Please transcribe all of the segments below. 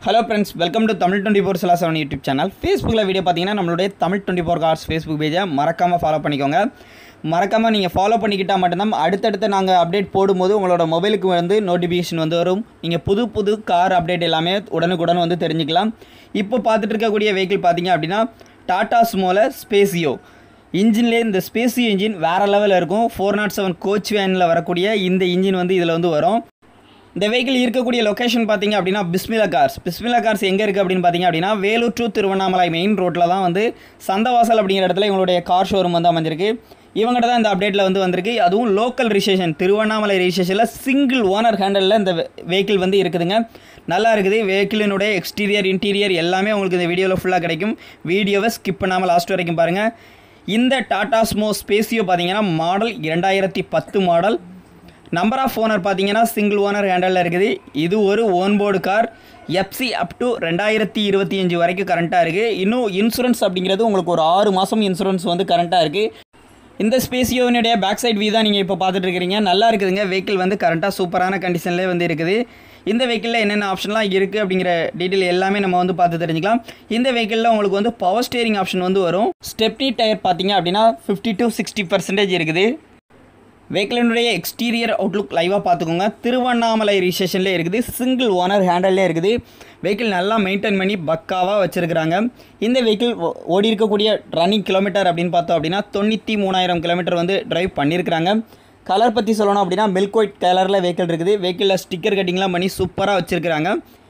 hello friends welcome to Tamil twenty four சிலா seven YouTube channel ஃபேஸ்புக்கில் video பார்த்தீங்கன்னா நம்மளுடைய Tamil twenty four cars Facebook பேஜை மறக்காமல் ஃபாலோ பண்ணிக்கோங்க மறக்காமல் நீங்கள் ஃபாலோ பண்ணிக்கிட்டால் மட்டும்தான் அடுத்தடுத்து நாங்கள் அப்டேட் போடும்போது உங்களோட மொபைலுக்கு வந்து நோட்டிஃபிகேஷன் வந்து வரும் நீங்கள் புது புது கார் அப்டேட் எல்லாமே உடனுக்குடன் வந்து தெரிஞ்சுக்கலாம் இப்போ பார்த்துட்டு இருக்கக்கூடிய வெஹிக்கிள் பார்த்தீங்க அப்படின்னா டாடா ஸ்மோல ஸ்பேசியோ இன்ஜின்லேயே இந்த ஸ்பேசியோ இன்ஜின் வேறு லெவலில் இருக்கும் ஃபோர் நாட் செவன் கோச் வேனில் வரக்கூடிய இந்த இன்ஜின் வந்து இதில் வந்து வரும் இந்த வெஹிக்கிள் இருக்கக்கூடிய லொக்கேஷன் பார்த்தீங்க அப்படின்னா பிஸ்மிலா கார்ஸ் பிஸ்மிலா கார்ஸ் எங்கே இருக்குது அப்படின்னு பார்த்தீங்க அப்படின்னா வேலூர் டு திருவண்ணாமலை மெயின் ரோட்டில் தான் வந்து சந்தவாசல் அப்படிங்கிற இடத்துல இவங்களுடைய கார் ஷோரூம் வந்து அமைஞ்சிருக்கு இவங்ககிட்ட தான் இந்த அப்டேட்டில் வந்து வந்திருக்கு அதுவும் லோக்கல் ரிஜிஸ்ட்ரேஷன் திருவண்ணாமலை ரிஜிஸ்ட்ரேஷனில் சிங்கிள் ஓனர் ஹேண்டலில் இந்த வெஹிக்கிள் வந்து இருக்குதுங்க நல்லா இருக்குது வெஹிக்கிளினுடைய எக்ஸ்டீரியர் இன்டீரியர் எல்லாமே உங்களுக்கு இந்த வீடியோவில் ஃபுல்லாக கிடைக்கும் வீடியோவை ஸ்கிப் பண்ணாமல் லாஸ்ட் வரைக்கும் பாருங்கள் இந்த டாடா ஸ்மோ ஸ்பேசியோ பார்த்தீங்கன்னா மாடல் இரண்டாயிரத்தி பத்து மாடல் நம்பர் ஆஃப் ஓனர் பார்த்தீங்கன்னா சிங்கிள் ஓனர் ஹேண்டலில் இருக்குது இது ஒரு onboard car FC up to ரெண்டாயிரத்தி இருபத்தி அஞ்சு வரைக்கும் கரண்ட்டாக இருக்குது இன்னும் இன்சூரன்ஸ் அப்படிங்கிறது உங்களுக்கு ஒரு ஆறு மாதம் இன்சூரன்ஸ் வந்து கரண்ட்டாக இருக்குது இந்த ஸ்பேசியோனுடைய பேக் சைட் வியூ தான் நீங்கள் இப்போ பார்த்துட்டு இருக்கிறீங்க நல்லா இருக்குதுங்க வெஹிக்கிள் வந்து கரண்ட்டாக சூப்பரான கண்டிஷன்லேயே வந்து இருக்குது இந்த வெஹிக்கிளில் என்னென்ன ஆப்ஷன்லாம் இருக்குது அப்படிங்கிற டீட்டெயில் எல்லாமே நம்ம வந்து பார்த்து தெரிஞ்சுக்கலாம் இந்த வெஹிக்கிளில் உங்களுக்கு வந்து பவர் ஸ்டேரிங் ஆப்ஷன் வந்து வரும் ஸ்டெப்னி டயர் பார்த்தீங்க அப்படின்னா ஃபிஃப்டி டு சிக்ஸ்டி பர்சன்டேஜ் இருக்குது வெஹிக்கிளினுடைய எக்ஸ்டீரியர் அவுட்லுக் லைவாக பார்த்துக்கோங்க திருவண்ணாமலை ரிஜிஸ்ட்ரேஷன்லேயே இருக்குது சிங்கிள் ஓனர் ஹேண்டல்லே இருக்குது வெஹிக்கிள் நல்லா மெயின்டைன் பண்ணி பக்காவாக வச்சுருக்கிறாங்க இந்த வெஹிக்கிள் ஓடி இருக்கக்கூடிய ரன்னிங் கிலோமீட்டர் அப்படின்னு பார்த்தோம் அப்படின்னா தொண்ணூற்றி மூணாயிரம் கிலோமீட்டர் வந்து டிரைவ் பண்ணியிருக்கிறாங்க கலர் பற்றி சொல்லணும் அப்படின்னா மில்க் ஒயிட் கலரில் வெஹிக்கிள் இருக்குது வெஹிக்கிளில் ஸ்டிக்கர் கட்டிங்லாம் பண்ணி சூப்பராக வச்சுருக்கிறாங்க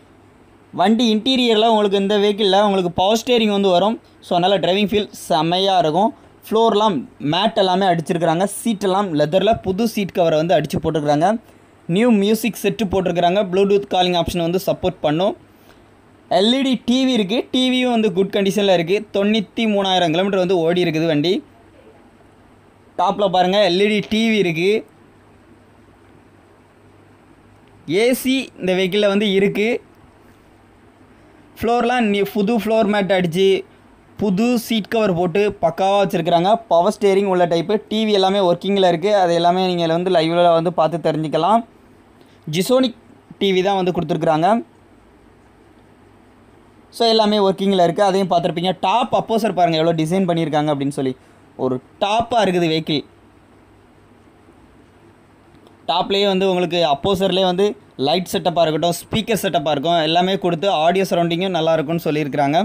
வண்டி இன்டீரியரில் உங்களுக்கு இந்த வெஹிக்கிளில் உங்களுக்கு பவர் ஸ்டேரிங் வந்து வரும் ஸோ அதனால் டிரைவிங் ஃபீல் செம்மையாக இருக்கும் ஃப்ளோர்லாம் மேட் எல்லாமே அடிச்சிருக்கிறாங்க சீட்டெல்லாம் லெதரில் புது சீட் கவரை வந்து அடித்து போட்டிருக்கிறாங்க நியூ மியூசிக் செட்டு போட்டிருக்கிறாங்க ப்ளூடூத் காலிங் ஆப்ஷன் வந்து சப்போர்ட் பண்ணும் எல்இடி டிவி இருக்குது டிவியும் வந்து குட் கண்டிஷனில் இருக்குது தொண்ணூற்றி மூணாயிரம் கிலோமீட்டர் வந்து ஓடி இருக்குது வண்டி டாப்பில் பாருங்கள் எல்இடி டிவி இருக்குது ஏசி இந்த வெஹிக்கிளில் வந்து இருக்குது ஃப்ளோர்லாம் நீ புது ஃப்ளோர் மேட் அடித்து புது சீட் கவர் போட்டு பக்காவாக வச்சுருக்கிறாங்க பவர் ஸ்டேரிங் உள்ள டைப்பு டிவி எல்லாமே ஒர்க்கிங்கில் இருக்குது அது எல்லாமே நீங்கள் வந்து லைவில் வந்து பார்த்து தெரிஞ்சுக்கலாம் ஜிசோனிக் டிவி தான் வந்து கொடுத்துருக்குறாங்க ஸோ எல்லாமே ஒர்க்கிங்கில் இருக்குது அதையும் பார்த்துருப்பீங்க டாப் அப்போசர் பாருங்கள் எவ்வளோ டிசைன் பண்ணியிருக்காங்க அப்படின்னு சொல்லி ஒரு டாப்பாக இருக்குது வெஹிக்கிள் டாப்லேயே வந்து உங்களுக்கு அப்போசர்லேயே வந்து லைட் செட்டப்பாக இருக்கட்டும் ஸ்பீக்கர் செட்டப்பாக இருக்கும் எல்லாமே கொடுத்து ஆடியோ சரௌண்டிங்கும் நல்லா இருக்கும்னு சொல்லியிருக்கிறாங்க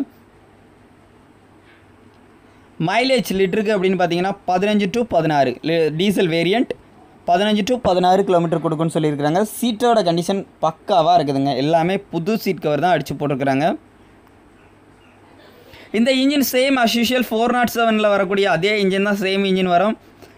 மைலேஜ் லிட்டருக்கு அப்படின்னு பார்த்தீங்கன்னா பதினஞ்சு டு பதினாறு டீசல் வேரியண்ட் பதினஞ்சு டு பதினாறு கிலோமீட்டர் கொடுக்குன்னு சொல்லியிருக்கிறாங்க சீட்டோட கண்டிஷன் பக்காவாக இருக்குதுங்க எல்லாமே புது சீட் கவர் தான் அடித்து போட்டிருக்கிறாங்க இந்த engine same as usual four nought செவனில் வரக்கூடிய அதே இன்ஜின் தான் சேம் இன்ஜின் வரும்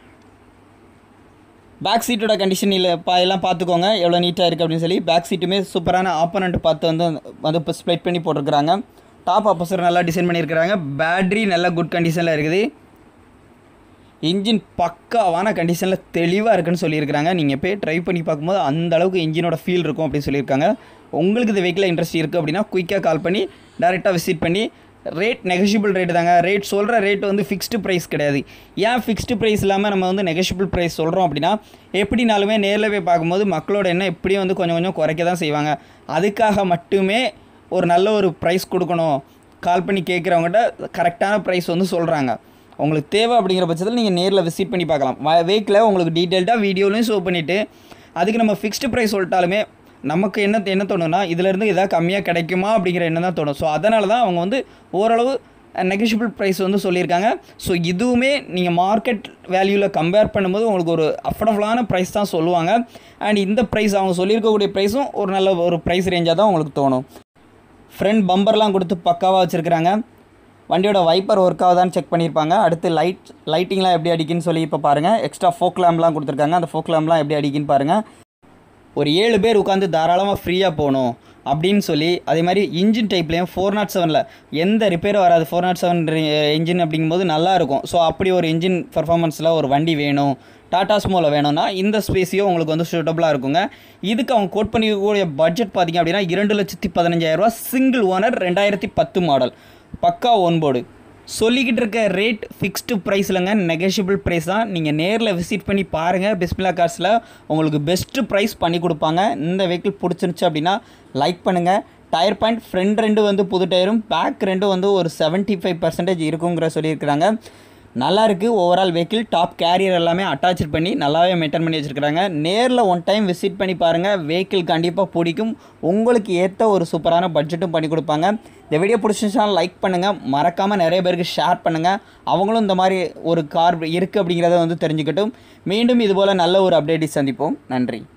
பேக் சீட்டோட கண்டிஷன் இல்லை பா எல்லாம் பார்த்துக்கோங்க எவ்வளோ நீட்டாக இருக்குது அப்படின்னு சொல்லி பேக் சீட்டுமே சூப்பரான ஆப்போனண்ட் பார்த்து வந்து வந்து இப்போ ஸ்ப்ளைட் பண்ணி போட்டிருக்கிறாங்க டாப் அப்போசர் நல்லா டிசைன் பண்ணியிருக்கிறாங்க பேட்ரி நல்லா குட் கண்டிஷனில் இருக்குது இன்ஜின் பக்காவான கண்டிஷனில் தெளிவாக இருக்குன்னு சொல்லியிருக்கிறாங்க நீங்கள் போய் ட்ரை பண்ணி பார்க்கும்போது அந்த அளவுக்கு இன்ஜினோட ஃபீல் இருக்கும் அப்படின்னு சொல்லியிருக்காங்க உங்களுக்கு இந்த வெஹிக்கில் இன்ட்ரெஸ்ட் இருக்குது அப்படின்னா குயிக்காக கால் பண்ணி டேரெக்டாக விசிட் பண்ணி ரேட் நெகஷியபிள் ரேட்டு தாங்க ரேட் சொல்கிற ரேட் வந்து ஃபிக்ஸ்டு ப்ரைஸ் கிடையாது ஏன் ஃபிக்ஸ்டு ப்ரைஸ் இல்லாமல் நம்ம வந்து நெகஷியபிள் ப்ரைஸ் சொல்கிறோம் அப்படின்னா எப்படினாலுமே நேரில் போய் பார்க்கும்போது மக்களோட எண்ணம் எப்படியும் வந்து கொஞ்சம் கொஞ்சம் குறைக்க தான் செய்வாங்க அதுக்காக மட்டுமே ஒரு நல்ல ஒரு ப்ரைஸ் கொடுக்கணும் கால் பண்ணி கேட்குறவங்ககிட்ட கரெக்டான ப்ரைஸ் வந்து சொல்கிறாங்க உங்களுக்கு தேவை அப்படிங்கிற பட்சத்தில் நீங்கள் நேரில் விசிட் பண்ணி பார்க்கலாம் வெஹிக்கில் உங்களுக்கு டீட்டெயில்டாக வீடியோலையும் ஷோ பண்ணிவிட்டு அதுக்கு நம்ம ஃபிக்ஸ்டு ப்ரைஸ் சொல்லிட்டாலுமே நமக்கு என்ன என்ன தோணுன்னா இதிலேருந்து எதாவது கம்மியாக கிடைக்குமா அப்படிங்கிற எண்ணம் தான் தோணும் ஸோ அதனால தான் அவங்க வந்து ஓரளவு நெகஷியபிள் ப்ரைஸ் வந்து சொல்லியிருக்காங்க ஸோ இதுவுமே நீங்கள் மார்க்கெட் வேல்யூவில் கம்பேர் பண்ணும்போது உங்களுக்கு ஒரு அஃபோர்டபுளான ப்ரைஸ் தான் சொல்லுவாங்க அண்ட் இந்த ப்ரைஸ் அவங்க சொல்லியிருக்கக்கூடிய ப்ரைஸும் ஒரு நல்ல ஒரு ப்ரைஸ் ரேஞ்சாக தான் உங்களுக்கு தோணும் ஃப்ரண்ட் பம்பர்லாம் கொடுத்து பக்காவாக வச்சுருக்கிறாங்க வண்டியோட வைப்பர் ஒர்க் ஆகுதான்னு செக் பண்ணியிருப்பாங்க அடுத்து லைட் லைட்டிங்லாம் எப்படி அடிக்குன்னு சொல்லி இப்போ பாருங்கள் எக்ஸ்ட்ரா ஃபோக் லேம்ப்லாம் கொடுத்துருக்காங்க அந்த ஃபோக் லேம்ப்லாம் எப்படி அடிக்குன்னு பாருங்கள் ஒரு ஏழு பேர் உட்காந்து தாராளமாக ஃப்ரீயாக போகணும் அப்படின்னு சொல்லி அதே மாதிரி இன்ஜின் டைப்லேயும் ஃபோர் நாட் செவனில் எந்த ரிப்பேரும் வராது ஃபோர் நாட் செவன் இன்ஜின் அப்படிங்கும்போது நல்லா இருக்கும் ஸோ அப்படி ஒரு இன்ஜின் பர்ஃபார்மன்ஸில் ஒரு வண்டி வேணும் டாடா ஸ்மோவில் வேணும்னா இந்த ஸ்பேஸியோ உங்களுக்கு வந்து சூட்டபுளாக இருக்குங்க இதுக்கு அவங்க கோட் பண்ணிக்கக்கூடிய பட்ஜெட் பார்த்திங்க அப்படின்னா இரண்டு லட்சத்தி பதினஞ்சாயிரரூவா சிங்கிள் ஓனர் ரெண்டாயிரத்தி பத்து மாடல் பக்கா ஒன்போர்டு சொல்லிக்கிட்டு இருக்க ரேட் ஃபிக்ஸ்டு ப்ரைஸ்லங்க நெகஷியபிள் ப்ரைஸ் தான் நீங்கள் நேரில் விசிட் பண்ணி பாருங்கள் பிஸ்மிலா கார்ஸில் உங்களுக்கு பெஸ்ட்டு ப்ரைஸ் பண்ணி கொடுப்பாங்க இந்த வெஹிக்கிள் பிடிச்சிருந்துச்சு அப்படின்னா லைக் பண்ணுங்கள் டயர் பாயிண்ட் ஃப்ரண்ட் ரெண்டு வந்து புது டயரும் பேக் ரெண்டும் வந்து ஒரு 75% ஃபைவ் பர்சன்டேஜ் இருக்குங்கிற சொல்லியிருக்கிறாங்க நல்லா இருக்குது ஓவரால் வெஹிக்கிள் டாப் கேரியர் எல்லாமே அட்டாச் பண்ணி நல்லாவே மெயின்டைன் பண்ணி வச்சுருக்காங்க நேரில் ஒன் டைம் விசிட் பண்ணி பாருங்கள் வெஹிக்கிள் கண்டிப்பாக பிடிக்கும் உங்களுக்கு ஏற்ற ஒரு சூப்பரான பட்ஜெட்டும் பண்ணி கொடுப்பாங்க இந்த வீடியோ பிடிச்சிருந்துச்சுன்னா லைக் பண்ணுங்கள் மறக்காமல் நிறைய பேருக்கு ஷேர் பண்ணுங்கள் அவங்களும் இந்த மாதிரி ஒரு கார் இருக்குது அப்படிங்கிறத வந்து தெரிஞ்சுக்கட்டும் மீண்டும் இதுபோல் நல்ல ஒரு அப்டேட்டை சந்திப்போம் நன்றி